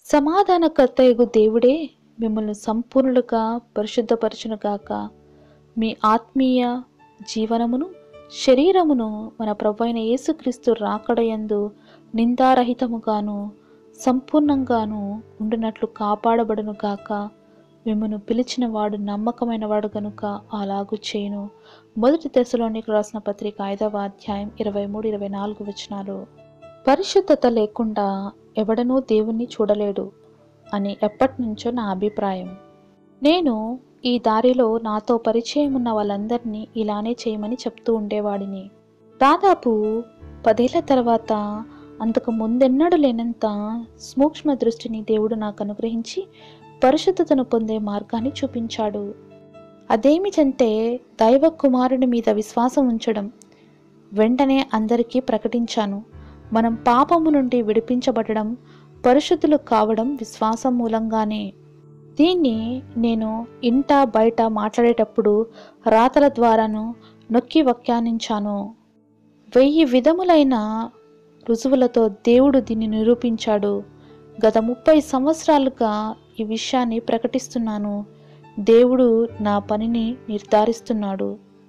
సమాధానకర్తయగు దేవుడే మిమ్మల్ని సంపూర్ణులుగా పరిశుద్ధపరచునుగాక మీ ఆత్మీయ జీవనమును శరీరమును మన ప్రభు అయిన యేసుక్రీస్తు రాకడయందు నిందారహితముగాను సంపూర్ణంగాను ఉండినట్లు కాపాడబడును గాక మిమ్మను పిలిచిన వాడు నమ్మకమైన వాడు గనుక అలాగు చేయును మొదటి దశలోనికి రాసిన పత్రిక ఐదవ అధ్యాయం ఇరవై మూడు ఇరవై నాలుగు వచనాలు పరిశుద్ధత లేకుండా ఎవడనూ దేవుణ్ణి చూడలేడు అని ఎప్పటి నుంచో నా అభిప్రాయం నేను ఈ దారిలో నాతో పరిచయం ఉన్న వాళ్ళందరినీ ఇలానే చేయమని చెప్తూ ఉండేవాడిని దాదాపు పదేళ్ల తర్వాత అంతకు ముందెన్నడూ లేనంత సూక్ష్మ దృష్టిని దేవుడు నాకు అనుగ్రహించి పరిశుద్ధతను పొందే మార్గాన్ని చూపించాడు అదేమిటంటే దైవ కుమారుని మీద విశ్వాసం ఉంచడం వెంటనే అందరికీ ప్రకటించాను మనం పాపము నుండి విడిపించబడడం పరిశుద్ధులు కావడం విశ్వాసం మూలంగానే దీన్ని నేను ఇంట బయట మాట్లాడేటప్పుడు రాతల ద్వారాను నొక్కి వ్యాఖ్యానించాను వెయ్యి విధములైన రుజువులతో దేవుడు దీన్ని నిరూపించాడు గత ముప్పై సంవత్సరాలుగా ఈ విషయాన్ని ప్రకటిస్తున్నాను దేవుడు నా పనిని నిర్ధారిస్తున్నాడు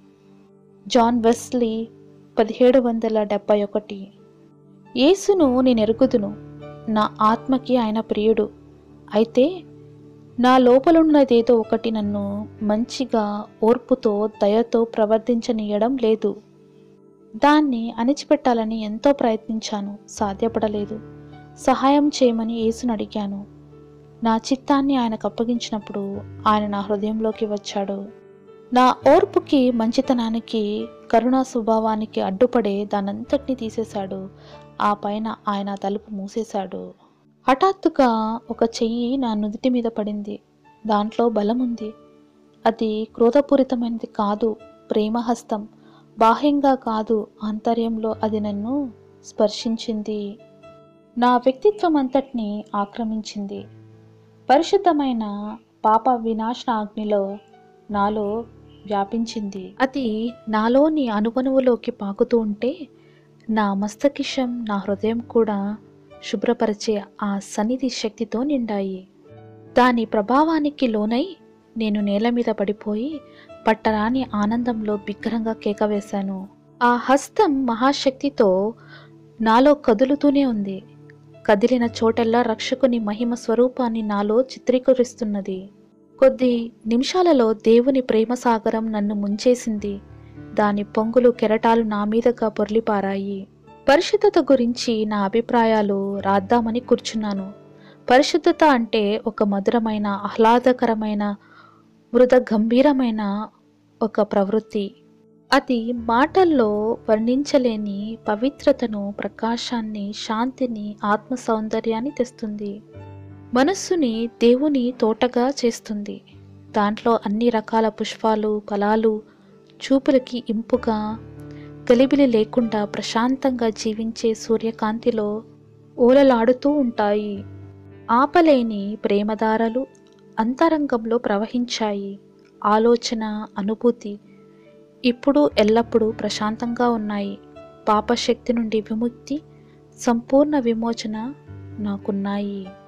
జాన్ వెస్లీ పదిహేడు వందల డెబ్బై ఒకటి యేసును నేను ఎరుగుదును నా ఆత్మకి ఆయన ప్రియుడు అయితే నా లోపలున్నదేదో ఒకటి నన్ను మంచిగా ఓర్పుతో దయతో ప్రవర్తించనీయడం లేదు దాన్ని అణిచిపెట్టాలని ఎంతో ప్రయత్నించాను సాధ్యపడలేదు సహాయం చేయమని యేసును అడిగాను నా చిత్తాన్ని ఆయనకు అప్పగించినప్పుడు ఆయన నా హృదయంలోకి వచ్చాడు నా ఓర్పుకి మంచితనానికి కరుణా స్వభావానికి అడ్డుపడే దానంతటినీ తీసేశాడు ఆ పైన ఆయన తలుపు మూసేశాడు హఠాత్తుగా ఒక చెయ్యి నా నుదిటి మీద పడింది దాంట్లో బలం ఉంది అది క్రోధపూరితమైనది కాదు ప్రేమహస్తం బాహ్యంగా కాదు ఆంతర్యంలో అది నన్ను స్పర్శించింది నా వ్యక్తిత్వం అంతటిని ఆక్రమించింది పరిశుద్ధమైన పాప వినాశన అగ్నిలో నాలో వ్యాపించింది అది నాలోని అణువణువులోకి పాకుతూ ఉంటే నా మస్తకిషం నా హృదయం కూడా శుభ్రపరిచే ఆ సన్నిధి శక్తితో నిండాయి దాని ప్రభావానికి లోనై నేను నేల మీద పడిపోయి పట్టరాని ఆనందంలో బిగ్గరంగా కేక వేశాను ఆ హస్తం మహాశక్తితో నాలో కదులుతూనే ఉంది కదిలిన చోటల్లా రక్షకుని మహిమ స్వరూపాన్ని నాలో చిత్రీకరిస్తున్నది కొద్ది నిమిషాలలో దేవుని ప్రేమ సాగరం నన్ను ముంచేసింది దాని పొంగులు కెరటాలు నా మీదగా పొర్లిపారాయి పరిశుద్ధత గురించి నా అభిప్రాయాలు రాద్దామని కూర్చున్నాను పరిశుద్ధత అంటే ఒక మధురమైన ఆహ్లాదకరమైన మృద గంభీరమైన ఒక ప్రవృత్తి అది మాటల్లో వర్ణించలేని పవిత్రతను ప్రకాశాన్ని శాంతిని ఆత్మ సౌందర్యాన్ని తెస్తుంది మనస్సుని దేవుని తోటగా చేస్తుంది దాంట్లో అన్ని రకాల పుష్పాలు ఫలాలు చూపులకి ఇంపుగా గలిబిలి లేకుండా ప్రశాంతంగా జీవించే సూర్యకాంతిలో ఓలలాడుతూ ఉంటాయి ఆపలేని ప్రేమదారలు అంతరంగంలో ప్రవహించాయి ఆలోచన అనుభూతి ఇప్పుడు ఎల్లప్పుడూ ప్రశాంతంగా ఉన్నాయి పాపశక్తి నుండి విముక్తి సంపూర్ణ విమోచన నాకున్నాయి